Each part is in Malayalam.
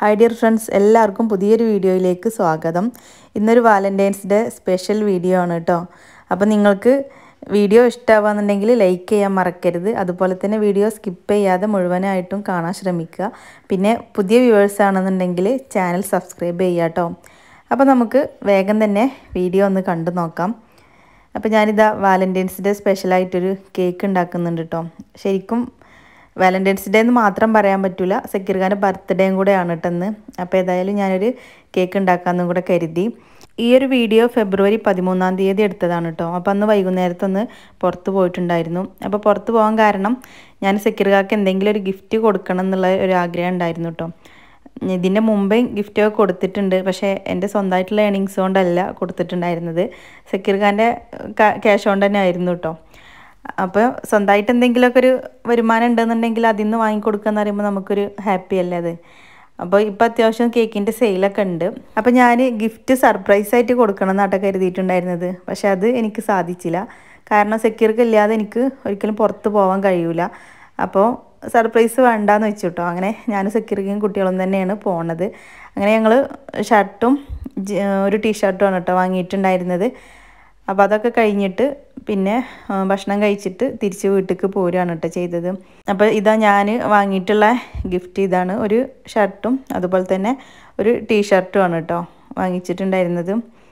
ഹായ് ഡിയർ ഫ്രണ്ട്സ് എല്ലാവർക്കും പുതിയൊരു വീഡിയോയിലേക്ക് സ്വാഗതം ഇന്നൊരു വാലൻറ്റൈൻസ് ഡേ സ്പെഷ്യൽ വീഡിയോ ആണ് കേട്ടോ അപ്പോൾ നിങ്ങൾക്ക് വീഡിയോ ഇഷ്ടമാവുന്നുണ്ടെങ്കിൽ ലൈക്ക് ചെയ്യാൻ മറക്കരുത് അതുപോലെ തന്നെ വീഡിയോ സ്കിപ്പ് ചെയ്യാതെ മുഴുവനായിട്ടും കാണാൻ ശ്രമിക്കുക പിന്നെ പുതിയ വ്യൂവേഴ്സ് ആണെന്നുണ്ടെങ്കിൽ ചാനൽ സബ്സ്ക്രൈബ് ചെയ്യുക കേട്ടോ അപ്പോൾ നമുക്ക് വേഗം തന്നെ വീഡിയോ ഒന്ന് കണ്ടു നോക്കാം അപ്പോൾ ഞാനിതാ വാലൻറ്റൈൻസ് ഡേ സ്പെഷ്യലായിട്ടൊരു കേക്ക് ഉണ്ടാക്കുന്നുണ്ട് കേട്ടോ ശരിക്കും വാലൻറ്റൈൻസ് ഡേ എന്ന് മാത്രം പറയാൻ പറ്റില്ല സക്കീർ ഖാൻ്റെ ബർത്ത്ഡേയും കൂടെയാണ് കേട്ടെന്ന് അപ്പോൾ ഏതായാലും ഞാനൊരു കേക്ക് ഉണ്ടാക്കാമെന്നും കൂടെ കരുതി ഈ ഒരു വീഡിയോ ഫെബ്രുവരി പതിമൂന്നാം തീയതി എടുത്തതാണ് കേട്ടോ അപ്പോൾ അന്ന് വൈകുന്നേരത്തൊന്ന് പുറത്ത് പോയിട്ടുണ്ടായിരുന്നു അപ്പോൾ പുറത്ത് പോകാൻ കാരണം ഞാൻ സക്കീർ ഖാക്ക് എന്തെങ്കിലും ഒരു ഗിഫ്റ്റ് കൊടുക്കണം എന്നുള്ള ഒരു ആഗ്രഹം ഉണ്ടായിരുന്നു കേട്ടോ ഇതിൻ്റെ മുമ്പേ ഗിഫ്റ്റൊക്കെ കൊടുത്തിട്ടുണ്ട് പക്ഷേ എൻ്റെ സ്വന്തമായിട്ടുള്ള ഏണിങ്സ് കൊണ്ടല്ല കൊടുത്തിട്ടുണ്ടായിരുന്നത് സക്കീർ ഖാൻ്റെ ക്യാഷ് കൊണ്ട് തന്നെ ആയിരുന്നു കേട്ടോ അപ്പോൾ സ്വന്തമായിട്ട് എന്തെങ്കിലുമൊക്കെ ഒരു വരുമാനം ഉണ്ടെന്നുണ്ടെങ്കിൽ അതിൽ നിന്ന് വാങ്ങിക്കൊടുക്കുക എന്ന് പറയുമ്പോൾ നമുക്കൊരു ഹാപ്പി അല്ലേ അത് അപ്പോൾ ഇപ്പോൾ അത്യാവശ്യം കേക്കിൻ്റെ സെയിലൊക്കെ ഉണ്ട് അപ്പോൾ ഞാൻ ഗിഫ്റ്റ് സർപ്രൈസ് ആയിട്ട് കൊടുക്കണം എന്നാട്ടോ കരുതിയിട്ടുണ്ടായിരുന്നത് പക്ഷേ അത് എനിക്ക് സാധിച്ചില്ല കാരണം സെക്യൂർക്ക് ഇല്ലാതെ എനിക്ക് ഒരിക്കലും പുറത്ത് പോകാൻ കഴിയൂല അപ്പോൾ സർപ്രൈസ് വേണ്ടാന്ന് വെച്ചു കേട്ടോ അങ്ങനെ ഞാൻ സെക്യൂരിറ്റിയും കുട്ടികളും തന്നെയാണ് പോണത് അങ്ങനെ ഞങ്ങൾ ഷർട്ടും ഒരു ടീഷർട്ടുമാണ് കേട്ടോ വാങ്ങിയിട്ടുണ്ടായിരുന്നത് അപ്പോൾ അതൊക്കെ കഴിഞ്ഞിട്ട് പിന്നെ ഭക്ഷണം കഴിച്ചിട്ട് തിരിച്ച് വീട്ടിലേക്ക് പോരുകയാണ് കേട്ടോ ചെയ്തത് അപ്പോൾ ഇതാ ഞാൻ വാങ്ങിയിട്ടുള്ള ഗിഫ്റ്റ് ഇതാണ് ഒരു ഷർട്ടും അതുപോലെ തന്നെ ഒരു ടീഷർട്ടുമാണ് കേട്ടോ വാങ്ങിച്ചിട്ടുണ്ടായിരുന്നത്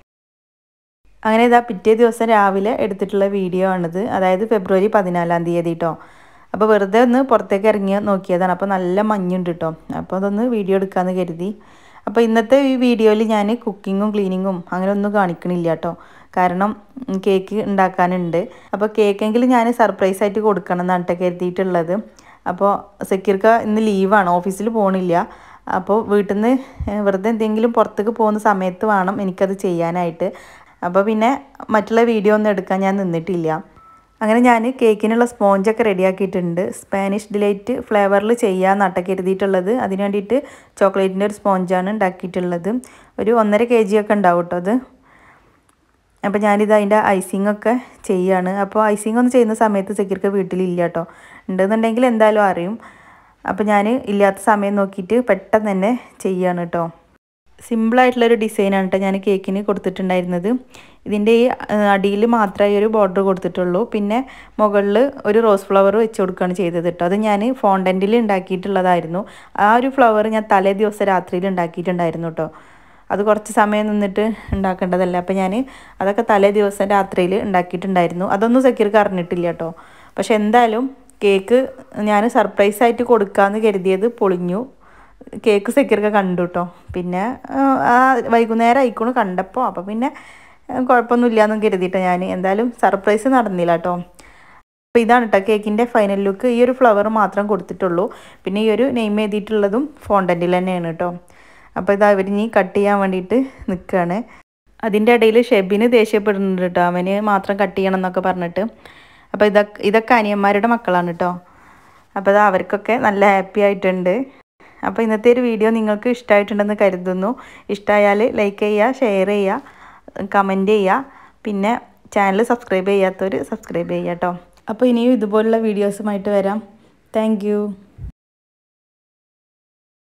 അങ്ങനെ ഇതാ പിറ്റേ ദിവസം രാവിലെ എടുത്തിട്ടുള്ള വീഡിയോ ആണിത് അതായത് ഫെബ്രുവരി പതിനാലാം തീയതി കേട്ടോ അപ്പോൾ വെറുതെ ഒന്ന് പുറത്തേക്ക് ഇറങ്ങി നോക്കിയതാണ് അപ്പോൾ നല്ല മഞ്ഞുണ്ട് കേട്ടോ അപ്പോൾ അതൊന്ന് വീഡിയോ എടുക്കാമെന്ന് കരുതി അപ്പോൾ ഇന്നത്തെ ഈ വീഡിയോയിൽ ഞാൻ കുക്കിങ്ങും ക്ലീനിങ്ങും അങ്ങനെ ഒന്നും കാണിക്കണില്ല കേട്ടോ കാരണം കേക്ക് ഉണ്ടാക്കാനുണ്ട് അപ്പോൾ കേക്കെങ്കിലും ഞാൻ സർപ്രൈസ് ആയിട്ട് കൊടുക്കണം എന്നാണ് കേട്ടോ കരുതിയിട്ടുള്ളത് അപ്പോൾ സെക്യൂർക്ക ഇന്ന് ലീവാണ് ഓഫീസിൽ പോകണില്ല അപ്പോൾ വീട്ടിൽ നിന്ന് വെറുതെ എന്തെങ്കിലും പുറത്തേക്ക് പോകുന്ന സമയത്ത് വേണം എനിക്കത് ചെയ്യാനായിട്ട് അപ്പോൾ പിന്നെ മറ്റുള്ള വീഡിയോ ഒന്നും എടുക്കാൻ ഞാൻ നിന്നിട്ടില്ല അങ്ങനെ ഞാൻ കേക്കിനുള്ള സ്പോഞ്ചൊക്കെ റെഡിയാക്കിയിട്ടുണ്ട് സ്പാനിഷ് ഡിലൈറ്റ് ഫ്ലേവറിൽ ചെയ്യാമെന്നാട്ട കരുതിയിട്ടുള്ളത് അതിന് വേണ്ടിയിട്ട് ചോക്ലേറ്റിൻ്റെ ഒരു സ്പോഞ്ചാണ് ഉണ്ടാക്കിയിട്ടുള്ളത് ഒരു ഒന്നര കെ ജി ഒക്കെ ഉണ്ടാവും കേട്ടോ അത് അപ്പോൾ ഞാനിത് അതിൻ്റെ ഐസിങ് ഒക്കെ ചെയ്യുകയാണ് അപ്പോൾ ഐസിങ് ഒന്ന് ചെയ്യുന്ന സമയത്ത് സെക്യൂർക്ക് വീട്ടിലില്ല കേട്ടോ ഉണ്ടെന്നുണ്ടെങ്കിൽ എന്തായാലും അറിയും അപ്പോൾ ഞാൻ ഇല്ലാത്ത സമയം നോക്കിയിട്ട് പെട്ടെന്ന് തന്നെ ചെയ്യുകയാണ് കേട്ടോ സിമ്പിളായിട്ടുള്ളൊരു ഡിസൈനാണ് കേട്ടോ ഞാൻ കേക്കിന് കൊടുത്തിട്ടുണ്ടായിരുന്നത് ഇതിൻ്റെ ഈ അടിയിൽ മാത്രമേ ഒരു ബോർഡർ കൊടുത്തിട്ടുള്ളൂ പിന്നെ മുകളിൽ ഒരു റോസ് ഫ്ലവർ വെച്ച് കൊടുക്കുകയാണ് ചെയ്തത് കേട്ടോ അത് ഞാൻ ഫോണ്ടൻറ്റിൽ ഉണ്ടാക്കിയിട്ടുള്ളതായിരുന്നു ആ ഒരു ഫ്ലവർ ഞാൻ തലേ ദിവസം രാത്രിയിൽ ഉണ്ടാക്കിയിട്ടുണ്ടായിരുന്നു കേട്ടോ അത് കുറച്ച് സമയം നിന്നിട്ട് ഉണ്ടാക്കേണ്ടതല്ല അപ്പോൾ ഞാൻ അതൊക്കെ തലേ ദിവസം രാത്രിയിൽ ഉണ്ടാക്കിയിട്ടുണ്ടായിരുന്നു അതൊന്നും സെക്യൂർക്ക് അറിഞ്ഞിട്ടില്ല കേട്ടോ പക്ഷെ എന്തായാലും കേക്ക് ഞാൻ സർപ്രൈസ് ആയിട്ട് കൊടുക്കാമെന്ന് കരുതിയത് പൊളിഞ്ഞു കേക്ക് സെക്യൂർക്ക് കണ്ടു കേട്ടോ പിന്നെ ആ വൈകുന്നേരം ആയിക്കോണ് കണ്ടപ്പോൾ അപ്പോൾ പിന്നെ കുഴപ്പമൊന്നുമില്ല എന്നും കരുതിയിട്ട് ഞാൻ എന്തായാലും സർപ്രൈസ് നടന്നില്ല കേട്ടോ അപ്പോൾ ഇതാണ് കേട്ടോ കേക്കിൻ്റെ ഫൈനൽ ലുക്ക് ഈ ഒരു ഫ്ലവർ മാത്രം കൊടുത്തിട്ടുള്ളൂ പിന്നെ ഈ ഒരു നെയിം എഴുതിയിട്ടുള്ളതും ഫോണ്ടൻറ്റിൽ തന്നെയാണ് കേട്ടോ അപ്പോൾ ഇതാ ഇവർ ഇനി കട്ട് ചെയ്യാൻ വേണ്ടിയിട്ട് നിൽക്കുകയാണ് അതിൻ്റെ ഇടയിൽ ഷെബിന് ദേഷ്യപ്പെടുന്നുണ്ട് കേട്ടോ അവന് മാത്രം കട്ട് ചെയ്യണം എന്നൊക്കെ പറഞ്ഞിട്ട് അപ്പോൾ ഇതൊക്കെ ഇതൊക്കെ അനിയന്മാരുടെ മക്കളാണ് കേട്ടോ അപ്പോൾ അത് അവർക്കൊക്കെ നല്ല ഹാപ്പി ആയിട്ടുണ്ട് അപ്പോൾ ഇന്നത്തെ ഒരു വീഡിയോ നിങ്ങൾക്ക് ഇഷ്ടമായിട്ടുണ്ടെന്ന് കരുതുന്നു ഇഷ്ടമായാൽ ലൈക്ക് ചെയ്യുക ഷെയർ ചെയ്യുക കമൻറ്റ് ചെയ്യുക പിന്നെ ചാനൽ സബ്സ്ക്രൈബ് ചെയ്യാത്തവർ സബ്സ്ക്രൈബ് ചെയ്യുക കേട്ടോ അപ്പോൾ ഇനിയും ഇതുപോലുള്ള വീഡിയോസുമായിട്ട് വരാം താങ്ക്